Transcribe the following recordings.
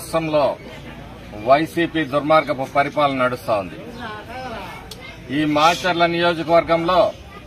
రాష్ట్రంలో వైసీపీ దుర్మార్గపు పరిపాలన నడుస్తా ఉంది ఈ మాచర్ల నియోజకవర్గంలో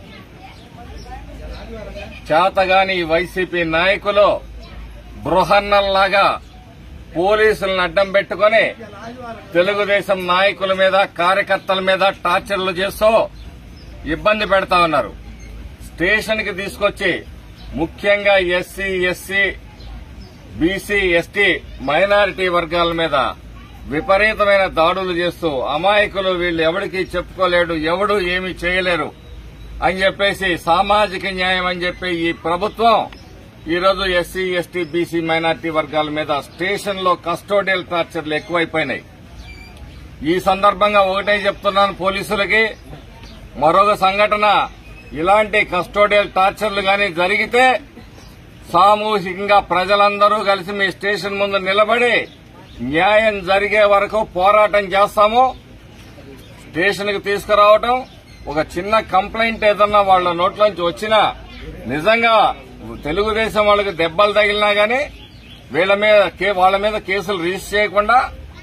చేతగాని ఈ వైసీపీ నాయకులు బృహన్నల్లాగా పోలీసులను అడ్డం పెట్టుకుని తెలుగుదేశం నాయకుల మీద కార్యకర్తల మీద టార్చర్లు చేస్తూ ఇబ్బంది పెడతా ఉన్నారు స్టేషన్ కి తీసుకొచ్చి ముఖ్యంగా SC SC BC ST minority వర్గాల మీద విపరీతమైన దాడులు చేస్తూ అమాయకులు వీళ్ళు ఎవరికి చెప్పుకోలేడు ఎవడు ఏమీ చేయలేరు అని చెప్పేసి సామాజిక న్యాయం అని చెప్పి ఈ ప్రభుత్వం ఈ రోజు ఎస్సీ ఎస్టీ బీసీ మైనార్టీ వర్గాల మీద స్టేషన్ లో కస్టోడియల్ టార్చర్లు ఎక్కువైపోయినాయి ఈ సందర్భంగా ఒకటే చెప్తున్నాను పోలీసులకి మరొక సంఘటన ఇలాంటి కస్టోడియల్ టార్చర్లు గాని జరిగితే సామూహికంగా ప్రజలందరూ కలిసి మీ స్టేషన్ ముందు నిలబడి న్యాయం జరిగే వరకు పోరాటం చేస్తాము స్టేషన్ కు తీసుకురావటం ఒక చిన్న కంప్లైంట్ ఏదన్నా వాళ్ళ నోట్లోంచి వచ్చినా నిజంగా తెలుగుదేశం వాళ్ళకి దెబ్బలు తగిలినా గాని వీళ్ళ మీద కే- వాళ్ళ మీద కేసులు రిజిస్టర్ చేయకుండా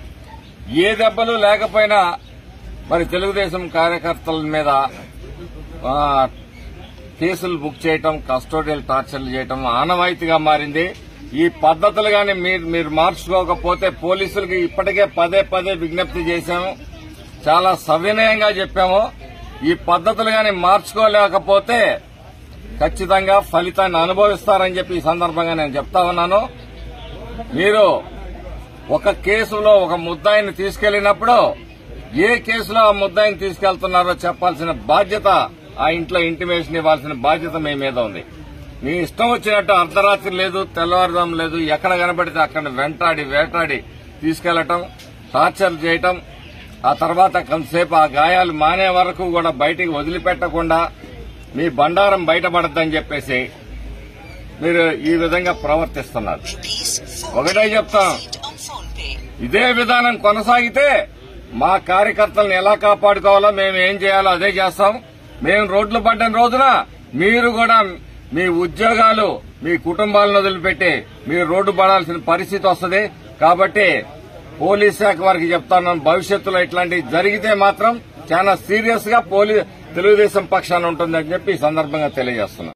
ఏ దెబ్బలు లేకపోయినా మరి తెలుగుదేశం కార్యకర్తల మీద ఆ, కేసులు బుక్ చేయటం కస్టోడియల్ టార్చర్లు చేయటం ఆనవాయితీగా మారింది ఈ పద్ధతులు గాని మీరు మీరు మార్చుకోకపోతే పోలీసులకి ఇప్పటికే పదే పదే విజ్ఞప్తి చేశాము చాలా సవినయంగా చెప్పాము ఈ పద్ధతులు గాని మార్చుకోలేకపోతే ఖచ్చితంగా ఫలితాన్ని అనుభవిస్తారని చెప్పి ఈ సందర్భంగా నేను చెప్తా ఉన్నాను మీరు ఒక కేసులో ఒక ముద్దాయిని తీసుకెళ్లినప్పుడు ఏ కేసులో ఆ ముద్దాయిని తీసుకెళ్తున్నారో చెప్పాల్సిన బాధ్యత ఆ ఇంట్లో ఇంటిమేషన్ ఇవ్వాల్సిన బాధ్యత మీ మీద ఉంది మీ ఇష్టం వచ్చినట్టు అర్ధరాత్రి లేదు తెల్లవారుదాం లేదు ఎక్కడ కనబడితే అక్కడ వెంటాడి వేటాడి తీసుకెళ్లటం టార్చర్ చేయటం ఆ తర్వాత కొంతసేపు ఆ గాయాలు మానే వరకు కూడా బయటికి వదిలిపెట్టకుండా మీ బండారం బయటపడద్దని చెప్పేసి మీరు ఈ విధంగా ప్రవర్తిస్తున్నారు ఒకటే చెప్తాం ఇదే విధానం కొనసాగితే మా కార్యకర్తలను ఎలా కాపాడుకోవాలో మేము ఏం చేయాలో అదే చేస్తాం మేము రోడ్లు పడ్డ రోజున మీరు కూడా మీ ఉద్యోగాలు మీ కుటుంబాలను వదిలిపెట్టి మీరు రోడ్డు పడాల్సిన పరిస్థితి వస్తుంది కాబట్టి పోలీస్ శాఖ వారికి చెప్తాను భవిష్యత్తులో ఇట్లాంటివి జరిగితే మాత్రం చాలా సీరియస్ గా పోలీ తెలుగుదేశం పక్షాన ఉంటుందని చెప్పి ఈ సందర్భంగా తెలియజేస్తున్నాను